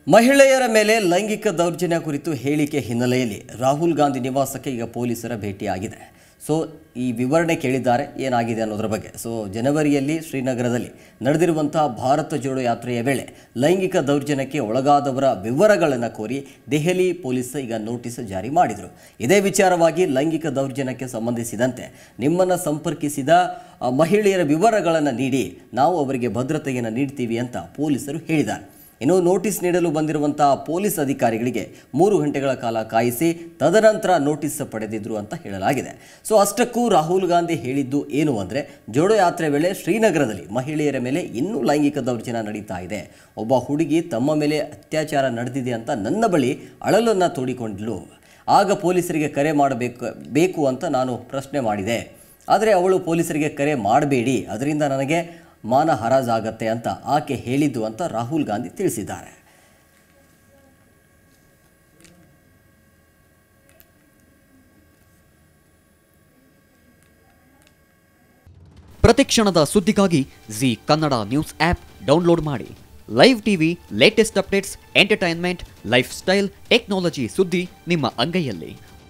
ಮಹಿಳೆಯರ ಮೇಲೆ ಲೈಂಗಿಕ ದೌರ್ಜನ್ಯ ಕುರಿತು ಹೇಳಿಕೆ ಹಿನ್ನೆಲೆಯಲ್ಲಿ ರಾಹುಲ್ ಗಾಂಧಿ ನಿವಾಸಕ್ಕೆ ಈಗ ಪೊಲೀಸರ ಭೇಟಿಯಾಗಿದೆ ಸೊ ಈ ವಿವರಣೆ ಕೇಳಿದ್ದಾರೆ ಏನಾಗಿದೆ ಅನ್ನೋದ್ರ ಬಗ್ಗೆ ಸೊ ಜನವರಿಯಲ್ಲಿ ಶ್ರೀನಗರದಲ್ಲಿ ನಡೆದಿರುವಂತಹ ಭಾರತ ಜೋಡೋ ಯಾತ್ರೆಯ ವೇಳೆ ಲೈಂಗಿಕ ದೌರ್ಜನ್ಯಕ್ಕೆ ಒಳಗಾದವರ ವಿವರಗಳನ್ನು ಕೋರಿ ದೆಹಲಿ ಪೊಲೀಸ್ ಈಗ ನೋಟಿಸ್ ಜಾರಿ ಮಾಡಿದರು ಇದೇ ವಿಚಾರವಾಗಿ ಲೈಂಗಿಕ ದೌರ್ಜನ್ಯಕ್ಕೆ ಸಂಬಂಧಿಸಿದಂತೆ ನಿಮ್ಮನ್ನು ಸಂಪರ್ಕಿಸಿದ ಆ, ಮಹಿಳೆಯರ ವಿವರಗಳನ್ನು ನೀಡಿ ನಾವು ಅವರಿಗೆ ಭದ್ರತೆಯನ್ನು ನೀಡ್ತೀವಿ ಅಂತ ಪೊಲೀಸರು ಹೇಳಿದ್ದಾರೆ ಇನ್ನು ನೋಟಿಸ್ ನೀಡಲು ಬಂದಿರುವಂತಹ ಪೊಲೀಸ್ ಅಧಿಕಾರಿಗಳಿಗೆ ಮೂರು ಗಂಟೆಗಳ ಕಾಲ ಕಾಯಿಸಿ ತದನಂತರ ನೋಟಿಸ್ ಪಡೆದಿದ್ರು ಅಂತ ಹೇಳಲಾಗಿದೆ ಸೊ ಅಷ್ಟಕ್ಕೂ ರಾಹುಲ್ ಗಾಂಧಿ ಹೇಳಿದ್ದು ಏನು ಅಂದರೆ ಜೋಡೋ ಯಾತ್ರೆ ವೇಳೆ ಶ್ರೀನಗರದಲ್ಲಿ ಮಹಿಳೆಯರ ಮೇಲೆ ಇನ್ನೂ ಲೈಂಗಿಕ ದೌರ್ಜನ್ಯ ನಡೀತಾ ಇದೆ ಒಬ್ಬ ಹುಡುಗಿ ತಮ್ಮ ಮೇಲೆ ಅತ್ಯಾಚಾರ ನಡೆದಿದೆ ಅಂತ ನನ್ನ ಬಳಿ ಅಳಲನ್ನು ತೋಡಿಕೊಂಡ್ಲು ಆಗ ಪೊಲೀಸರಿಗೆ ಕರೆ ಮಾಡಬೇಕು ಬೇಕು ಅಂತ ನಾನು ಪ್ರಶ್ನೆ ಮಾಡಿದೆ ಆದರೆ ಅವಳು ಪೊಲೀಸರಿಗೆ ಕರೆ ಮಾಡಬೇಡಿ ಅದರಿಂದ ನನಗೆ ಮಾನ ಹರಾಜಾಗತ್ತೆ ಅಂತ ಆಕೆ ಹೇಳಿದ್ದು ಅಂತ ರಾಹುಲ್ ಗಾಂಧಿ ತಿಳಿಸಿದ್ದಾರೆ ಪ್ರತಿಕ್ಷಣದ ಸುದ್ದಿಗಾಗಿ Zee Kannada news app download ಮಾಡಿ live TV latest updates entertainment lifestyle technology ಸುದ್ದಿ ನಿಮ್ಮ ಅಂಗೈಯಲ್ಲಿ